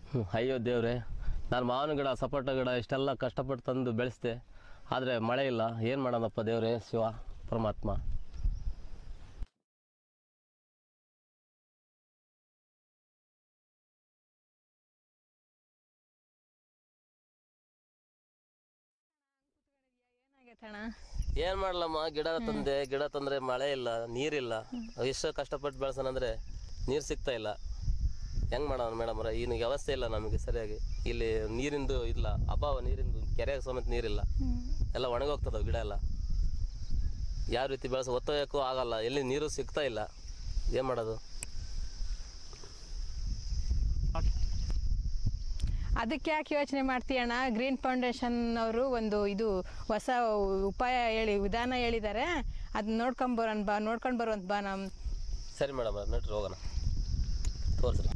ಹ್ಮ್, ಅಯ್ಯೋ ದೇವ್ರೆ ನಾನು ಮಾವಿನ ಗಿಡ ಸಪೋಟ ಗಿಡ ಇಷ್ಟೆಲ್ಲ ಕಷ್ಟಪಟ್ಟು ತಂದು ಬೆಳೆಸ್ದೆ ಆದರೆ ಮಳೆ ಇಲ್ಲ ಏನು ಮಾಡೋಣಪ್ಪ ದೇವ್ರೆ ಶಿವ ಪರಮಾತ್ಮ ಏನಾಗೈತಣ್ಣ ಏನು ಮಾಡಲಮ್ಮ ಗಿಡ ತಂದೆ ಗಿಡ ತಂದರೆ ಮಳೆ ಇಲ್ಲ ನೀರಿಲ್ಲ ಎಷ್ಟು ಕಷ್ಟಪಟ್ಟು ಬೆಳೆಸೋಣಂದ್ರೆ ನೀರು ಸಿಗ್ತಾ ಇಲ್ಲ ಹೆಂಗೆ ಮಾಡೋಣ ಮೇಡಮ್ ಅವ್ರೆ ಈಗ ವ್ಯವಸ್ಥೆ ಇಲ್ಲ ನಮಗೆ ಸರಿಯಾಗಿ ಇಲ್ಲಿ ನೀರಿಂದು ಇಲ್ಲ ಅಭಾವ ನೀರಿಂದು ಕೆರೆಗೆ ಸಮೇತ ನೀರಿಲ್ಲ ಎಲ್ಲ ಒಣಗೋಗ್ತದೆ ಗಿಡ ಎಲ್ಲ ಯಾವ ರೀತಿ ಬೆಳೆಸ ಒತ್ತೊಯ್ಯೋಕ್ಕೂ ಆಗಲ್ಲ ಎಲ್ಲಿ ನೀರು ಸಿಗ್ತಾ ಇಲ್ಲ ಏನು ಮಾಡೋದು ಅದಕ್ಕೆ ಯಾಕೆ ಯೋಚನೆ ಮಾಡ್ತೀಯಣ್ಣ ಗ್ರೀನ್ ಫೌಂಡೇಶನ್ ಅವರು ಒಂದು ಇದು ಹೊಸ ಉಪಾಯ ಹೇಳಿ ವಿಧಾನ ಹೇಳಿದ್ದಾರೆ ಅದನ್ನ ನೋಡ್ಕೊಂಬರೋಣ ಬಾ ನೋಡ್ಕೊಂಡು ಬರುವಂತ ಬಾ ನಮ್ ಸರಿ ಮೇಡಮ್ ನಟ್ರಿ ಹೋಗೋಣ ತೋರಿಸ್ರಿ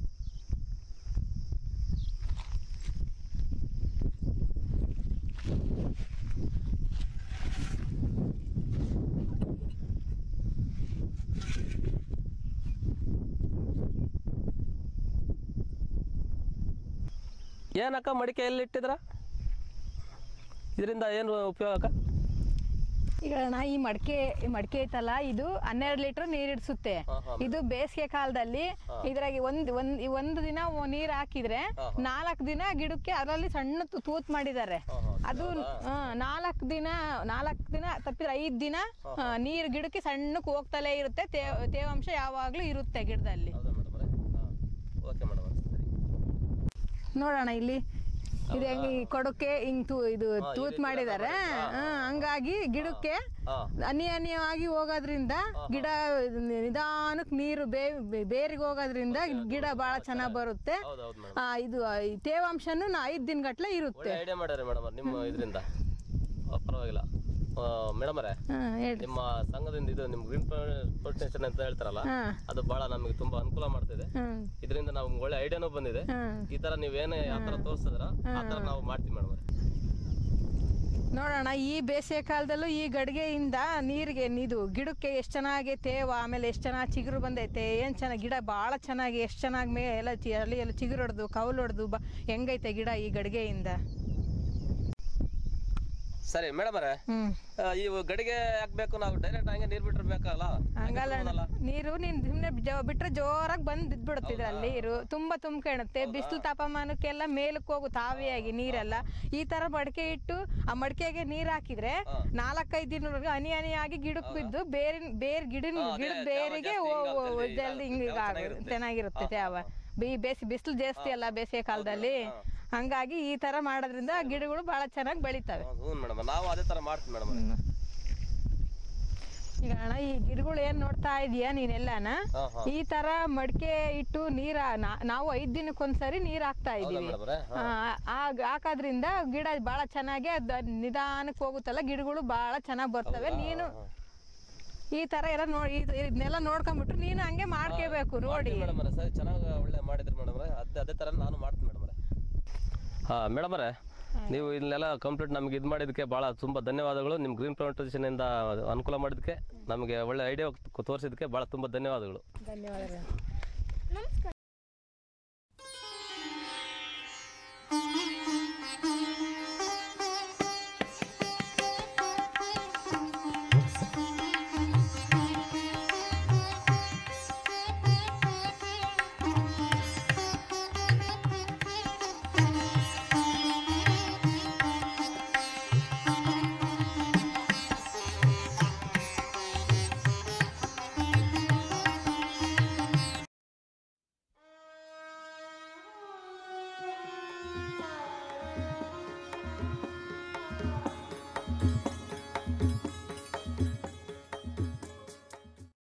ಏನಕ್ಕ ಮಡಿಕೆ ಎಲ್ಲಿ ಇಟ್ಟಿದ್ರ ಇದರಿಂದ ಏನು ಉಪಯೋಗ ಅಕ್ಕ ಈಗ ಅಣ್ಣ ಈ ಮಡಕೆ ಈ ಮಡಕೆ ಐತಲ್ಲ ಇದು ಹನ್ನೆರಡು ಲೀಟರ್ ನೀರ್ ಇಡ್ಸುತ್ತೆ ಹಾ, ಹಾ. ಇದು ಬೇಸಿಗೆ ಕಾಲದಲ್ಲಿ ಇದ್ರಾಗೆ ಒಂದ್ ಒಂದ್ ಈ ಒಂದು ದಿನ ಒ- ನೀರ್ ಹಾಕಿದ್ರೆ ನಾಲ್ಕು ದಿನ ಗಿಡಕ್ಕೆ ಅದರಲ್ಲಿ ಸಣ್ಣ ತು- ತೂತ್ ಮಾಡಿದ್ದಾರೆ ಅದು ನಾಲ್ಕು ದಿನ ನಾಲ್ಕು ದಿನ ತಪ್ಪಿದ್ರೆ ಐದ್ ದಿನ ಆ, ನೀರ್ ಗಿಡಕ್ಕೆ ಸಣ್ಣಕ್ಕೆ ಹೋಗ್ತಲೇ ಇರುತ್ತೆ ತೇ- ತೇವಾಂಶ ಯಾವಾಗ್ಲೂ ಇರುತ್ತೆ ಗಿಡದಲ್ಲಿ ಹೌದಾ ಮೇಡಮ್ ಹಾಂ ಓಕೆ ಮೇಡಮ್ ಸರಿ ನೋಡೋಣ ಇಲ್ಲಿ ಇದು ಹೆಂಗ್ ಈ ಕೊಡಕ್ಕೆ ಹಿಂಗ್ ತೂ ಇದು ಹಾ, ಈ ತೂತ್ ರೀತಿ ಮಾಡಿದ್ದಾರೆ ಎಲ್ಲ ಮಾಡಿದ್ದಾರೆ. ಹಾ, ಹಂಗಾಗಿ ಗಿಡಕ್ಕೆ ಹಾಂ ಹನಿ ಹನಿಯಾಗಿ ಹೋಗೋದ್ರಿಂದ ಗಿಡ ನಿಧಾನಕ್ಕೆ ನೀರು ಬೇ ಬೇ- ಬೇರಿಗೆ ಹೋಗೋದ್ರಿಂದ ಗಿಡ ಬಹಳ ಚೆನ್ನಾಗಿ ಬರುತ್ತೆ ಹೌದು ಹೌದು ಮೇಡಮ್ ಆ, ಇದು ಈ ತೇವಾಂಶನು ನಾ ಐದು ದಿನಗಟ್ಲೆ ಇರುತ್ತೆ ಒಳ್ಳೆ ಐಡಿಯಾ ಮಾಡ್ಯಾರ ಮೇಡಮ್ ನಿಮ್ಮ ಇದರಿಂದ ಪರವಾಗಿಲ್ಲ ಮೇಡಮ್ ಅವರೇ ಹಾ, ಹೇಳಿ ನಿಮ್ಮ ಸಂಘದಿಂದ ಇದು ನಿಮ್ಮ ಗ್ರೀನ್ ಪ್ರೊಟೆಕ್ಷನ್ ಅಂತ ಹೇಳ್ತಾರಲ್ಲ ಹಾ. ಅದು ಬಹಳ ನಮಗೆ ತುಂಬಾ ಅನುಕೂಲ ಮಾಡ್ತಿದೆ ಹ್ಮ್ ಇದರಿಂದ ನಾವು ಒಳ್ಳೆ ಐಡಿಯಾನೂ ಬಂದಿದೆ ಹ್ಮ್ ಈ ತರ ನೀವೇನೇ ಯಾವ ತರ ತೋರಿಸಿದ್ರ ಆ ತರ ನಾವು ಮಾಡ್ತೀವಿ ಮೇಡಮ್ ಅವರೇ ನೋಡೋಣ ಈ ಬೇಸಿಗೆ ಕಾಲದಲ್ಲೂ ಈ ಗಡಿಗೆಯಿಂದ ನೀರಿಗೆ ಇದು ಗಿಡಕ್ಕೆ ಎಷ್ಟು ಚೆನ್ನಾಗಿ ತೇವ ಆಮೇಲೆ ಎಷ್ಟು ಚೆನ್ನಾಗಿ ಚಿಗುರು ಬಂದೈತೆ ಏನು ಚೆನ್ನಾಗಿ ಗಿಡ ಭಾಳ ಚೆನ್ನಾಗಿ ಎಷ್ಟು ಚೆನ್ನಾಗಿ ಮೇ ಎಲ್ಲ ಚಿ- ಅಲ್ಲಿ ಎಲ್ಲ ಚಿಗುರು ಹೊಡೆದು ಕೌಲು ಹೊಡೆದು ಬ ಹೆಂಗೈತೆ ಗಿಡ ಈ ಗಡಿಗೆಯಿಂದ ಸರಿ ಮೇಡಮ್ ಅವರೇ ಹ್ಮ್ ಈ ಗಡಿಗೆ ಹಾಕ್ಬೇಕು ನಾವು ಡೈರೆಕ್ಟ್ ಹಂಗೆ ನೀರ್ ಬಿಟ್ಟಿರ್ಬೇಕಲ್ಲ ಹಂಗಲ್ಲ ಅಣ್ಣ. ನೀರು ನೀನ್ ಸುಮ್ನೆ ಜೋ- ಬಿಟ್ರೆ ಜೋರಾಗಿ ಬಂದ್ ಬಿದ್ಬಿಡುತ್ತೆ ಇದ್ರಲ್ಲಿ ನೀರು ತುಂಬಾ ತುಂಬ್ಕೊಳುತ್ತೆ ಬಿಸಿಲು ತಾಪಮಾನಕ್ಕೆಲ್ಲ ಮೇಲಕ್ಕೆ ಹೋಗುತ್ತೆ ಆವಿಯಾಗಿ ನೀರೆಲ್ಲ ಈ ತರ ಮಡಕೆ ಇಟ್ಟು ಆ ಮಡಕೆಗೆ ನೀರ್ ಹಾಕಿದ್ರೆ ನಾಲ್ಕೈದು ದಿನವರೆಗೆ ಹನಿ ಹನಿಯಾಗಿ ಗಿಡಕ್ಕೆ ಬಿದ್ದು ಬೇರೆ ಬೇರೆ ಗಿಡ ಗಿಡ ಬೇರಿಗೆ ಜಲ್ದಿ ಹಿಂಗ ಚೆನ್ನಾಗಿರುತ್ತೆ ತ್ಯಾವ ಬಿ ಬೇಸಿ ಬಿಸಿಲು ಜಾಸ್ತಿ ಅಲ್ಲ ಬೇಸಿಗೆ ಕಾಲದಲ್ಲಿ ಹಂಗಾಗಿ ಈ ತರ ಮಾಡೋದ್ರಿಂದ ಗಿಡಗಳು ಬಹಳ ಚೆನ್ನಾಗಿ ಬೆಳಿತವೆ ಹ್ಞೂ ಮೇಡಮ್ ನಾವು ಅದೇ ತರ ಮಾಡ್ತೀವಿ ಮೇಡಮ್ ಈಗ ಅಣ್ಣ ಈ ಗಿಡಗಳು ಏನ್ ನೋಡ್ತಾ ಇದೀಯ ನೀನೆಲ್ಲನ ಹಾ ಹಾ ಈ ತರ ಮಡಿಕೆ ಇಟ್ಟು ನೀರ ನಾ- ನಾವು ಐದ್ ದಿನಕ್ಕೊಂದ್ಸರಿ ನೀರ್ ಹಾಕ್ತಾ ಇದೀವಿ ಮೇಡಮ್ ಅವರೇ ಆ, ಆಗ ಹಾಕೋದ್ರಿಂದ ಗಿಡ ಬಹಳ ಚೆನ್ನಾಗಿ ಅದ್ ನಿಧಾನಕ್ಕೆ ಹೋಗುತ್ತಲ್ಲ ಗಿಡಗಳು ಬಹಳ ಚೆನ್ನಾಗಿ ಬರ್ತವೆ ನೀನು ಈ ತರ ಎಲ್ಲ ನೋಡಿ ಇದನ್ನೆಲ್ಲ ನೋಡ್ಕೊಂಡ್ಬಿಟ್ರು ನೀನು ಹಂಗೆ ಮಾಡ್ಕೋಬೇಕು ನೋಡಿ ಮೇಡಮ್ ಅವರೇ ಸರಿ ಚೆನ್ನಾಗಿ ಒಳ್ಳೆ ಮಾಡಿದ್ರಿ ಮೇಡಮ್ ಅವರೇ ಅದೇ ಅದೇ ತರ ನಾನು ಮಾಡ್ತೀನಿ ಮೇಡಮ್ ಅವರೇ ಹಾಂ ಮೇಡಮ್ ಅವರೇ ನೀವು ಇದನ್ನೆಲ್ಲ ಕಂಪ್ಲೀಟ್ ನಮ್ಗೆ ಇದು ಮಾಡಿದ್ದಕ್ಕೆ ಭಾಳ ತುಂಬ ಧನ್ಯವಾದಗಳು ನಿಮ್ಮ ಗ್ರೀನ್ ಪ್ಲಾಂಟೇಷನ್ ಇಂದ ಅನುಕೂಲ ಮಾಡಿದ್ದಕ್ಕೆ ನಮಗೆ ಒಳ್ಳೆ ಐಡಿಯಾ ತೋರಿಸಿದ್ದಕ್ಕೆ ಭಾಳ ತುಂಬ ಧನ್ಯವಾದಗಳು ಧನ್ಯವಾದಗಳು